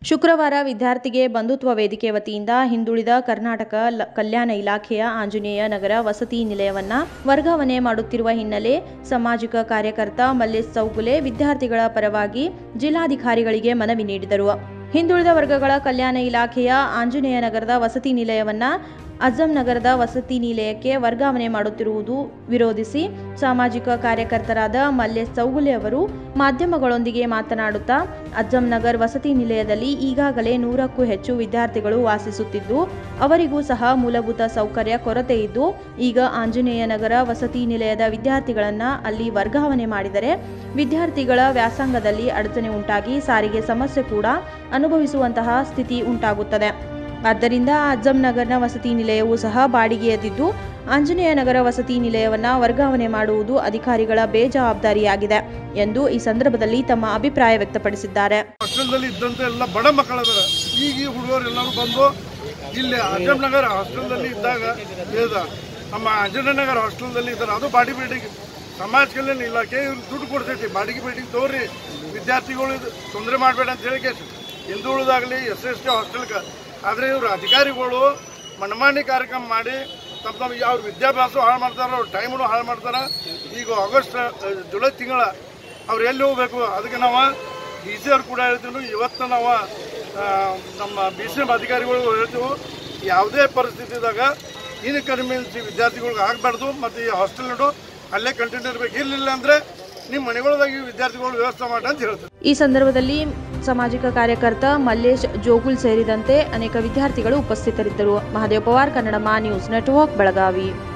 ಶುಕ್ರವಾರ ವಿದ್ಯಾರ್ಥಿಗೆ ಬಂಧುತ್ವ ವೇದಿಕೆ ವತಿಯಿಂದ ಹಿಂದುಳಿದ ಕರ್ನಾಟಕ ಲ- ಕಲ್ಯಾಣ ಇಲಾಖೆಯ ಆಂಜನೇಯ ನಗರ ವಸತಿ ನಿಲಯವನ್ನ ವರ್ಗಾವಣೆ ಮಾಡುತ್ತಿರುವ ಹಿನ್ನೆಲೆ ಸಾಮಾಜಿಕ ಕಾರ್ಯಕರ್ತ ಮಲ್ಲೇಶ್ ಚೌಗುಲೆ ವಿದ್ಯಾರ್ಥಿಗಳ ಪರವಾಗಿ ಜಿಲ್ಲಾಧಿಕಾರಿಗಳಿಗೆ ಮನವಿ ನೀಡಿದರು ಹಿಂದುಳಿದ ವರ್ಗಗಳ ಕಲ್ಯಾಣ ಇಲಾಖೆಯ ಆಂಜನೇಯ ನಗರದ ವಸತಿ ನಿಲಯವನ್ನ ಅಜ್ಜಂ ನಗರದ ವಸತಿ ನಿಲಯಕ್ಕೆ ವರ್ಗಾವಣೆ ಮಾಡುತ್ತಿರುವುದು ವಿರೋಧಿಸಿ ಸಾಮಾಜಿಕ ಕಾರ್ಯಕರ್ತರಾದ ಮಲ್ಲೇಶ್ ಚೌಗುಲೆ ಅವರು ಮಾಧ್ಯಮಗಳೊಂದಿಗೆ ಮಾತನಾಡುತ್ತಾ ಅಜ್ಜಂ ನಗರ್ ವಸತಿ ನಿಲಯದಲ್ಲಿ ಈಗಾಗಲೇ ನೂರಕ್ಕೂ ಹೆಚ್ಚು ವಿದ್ಯಾರ್ಥಿಗಳು ವಾಸಿಸುತ್ತಿದ್ದು ಅವರಿಗೂ ಸಹ ಮೂಲಭೂತ ಸೌಕರ್ಯ ಕೊರತೆ ಇದ್ದು ಈಗ ಆಂಜನೇಯ ನಗರ ವಸತಿ ನಿಲಯದ ವಿದ್ಯಾರ್ಥಿಗಳನ್ನ ಅಲ್ಲಿ ವರ್ಗಾವಣೆ ಮಾಡಿದರೆ ವಿದ್ಯಾರ್ಥಿಗಳ ವ್ಯಾಸಂಗದಲ್ಲಿ ಅಡಚಣೆ ಉಂಟಾಗಿ ಸಾರಿಗೆ ಸಮಸ್ಯೆ ಕೂಡ ಅನುಭವಿಸುವಂತಹ ಸ್ಥಿತಿ ಉಂಟಾಗುತ್ತದೆ ಆದ್ದರಿಂದ ಅಜ್ಜಂ ನಗರ್ನ ವಸತಿ ನಿಲಯವೂ ಸಹ ಬಾಡಿಗೆಯದಿದ್ದು ಆಂಜನೇಯ ನಗರ ವಸತಿ ನಿಲಯವನ್ನ ವರ್ಗಾವಣೆ ಮಾಡುವುದು ಅಧಿಕಾರಿಗಳ ಬೇಜವಾಬ್ದಾರಿಯಾಗಿದೆ ಎಂದು ಈ ಸಂದರ್ಭದಲ್ಲಿ ತಮ್ಮ ಅಭಿಪ್ರಾಯ ವ್ಯಕ್ತಪಡಿಸಿದ್ದಾರೆ ಹಾಸ್ಟೆಲ್ದಲ್ಲಿ ಇದ್ದಂಥ ಎಲ್ಲ ಬಡ ಮಕ್ಕಳದಾರ ಈಗ ಈ ಹುಡುಗರು ಎಲ್ಲರೂ ಬಂದು ಇಲ್ಲಿ ಅಜಮ್ ನಗರ್ ಹಾಸ್ಟೆಲ್ದಲ್ಲಿ ಇದ್ದಾಗ ಇದ ನಮ್ಮ ಅಂಜನ ನಗರ್ ಹಾಸ್ಟೆಲ್ದಲ್ಲಿ ಇದ್ದಾರೆ ಅದು ಬಾಡಿ ಬಿಲ್ಡಿಂಗ್ ಸಮಾಜ ಕಲ್ಯಾಣ ಇಲಾಖೆ ಇವ್ರು ದುಡ್ಡು ಕೊಡ್ತೈತಿ ಬಾಡಿಗೆ ಬಿಲ್ಡಿಂಗ್ ತೋರಿ ವಿದ್ಯಾರ್ಥಿಗಳು ಇದು ತೊಂದರೆ ಮಾಡಬೇಡ ಅಂತ ಹೇಳಿ ಹಿಂದುಳಿದಾಗಲಿ ಎಸ್ ಎಸ್ ಟಿ ಹಾಸ್ಟೆಲ್ಗೆ ಆದರೆ ಇವರು ಅಧಿಕಾರಿಗಳು ಮನಮಾನಿ ಕಾರ್ಯಕ್ರಮ ಮಾಡಿ ತಮ್ಮ ತಮ್ಮ ಅವ್ರ ವಿದ್ಯಾಭ್ಯಾಸ ಹಾಳು ಮಾಡ್ತಾರೆ ಅವ್ರ ಟೈಮನ್ನು ಹಾಳು ಮಾಡ್ತಾರೆ ಈಗ ಆಗಸ್ಟ್ ಅಹ್, ಜುಲೈ ತಿಂಗಳ ಅವ್ರು ಎಲ್ಲಿ ಹೋಗ್ಬೇಕು ಅದಕ್ಕೆ ನಾವು ಡಿ ಸಿ ಅವ್ರು ಕೂಡ ಹೇಳ್ತೀವಿ ಇವತ್ತು ನಾವು ಆ, ನಮ್ಮ ಬಿ ಸಿ ಎಂ ಅಧಿಕಾರಿಗಳು ಹೇಳ್ತೀವಿ ಯಾವುದೇ ಪರಿಸ್ಥಿತಿದಾಗ ಇನ್ನು ಕಡಿಮೆ ವಿದ್ಯಾರ್ಥಿಗಳಿಗೆ ಆಗಬಾರ್ದು ಮತ್ತು ಈ ಹಾಸ್ಟೆಲ್ ನೋಡು ಅಲ್ಲೇ ಕಂಟಿನ್ಯೂ ಇರಬೇಕು ಇರಲಿಲ್ಲ ಅಂದರೆ ನಿಮ್ಮ ಮನೆಗಳದಾಗ ಈ ವಿದ್ಯಾರ್ಥಿಗಳು ವ್ಯವಸ್ಥೆ ಮಾಡಿ ಅಂತ ಹೇಳ್ತೀವಿ ಈ ಸಂದರ್ಭದಲ್ಲಿ ಸಾಮಾಜಿಕ ಕಾರ್ಯಕರ್ತ ಮಲ್ಲೇಶ್ ಜೋಗುಲ್ ಸೇರಿದಂತೆ ಅನೇಕ ವಿದ್ಯಾರ್ಥಿಗಳು ಉಪಸ್ಥಿತರಿದ್ದರು ಮಹಾದೇವ್ ಪವಾರ್ ಕನ್ನಡ ಮಾ ನ್ಯೂಸ್ ನೆಟ್ವರ್ಕ್ ಬೆಳಗಾವಿ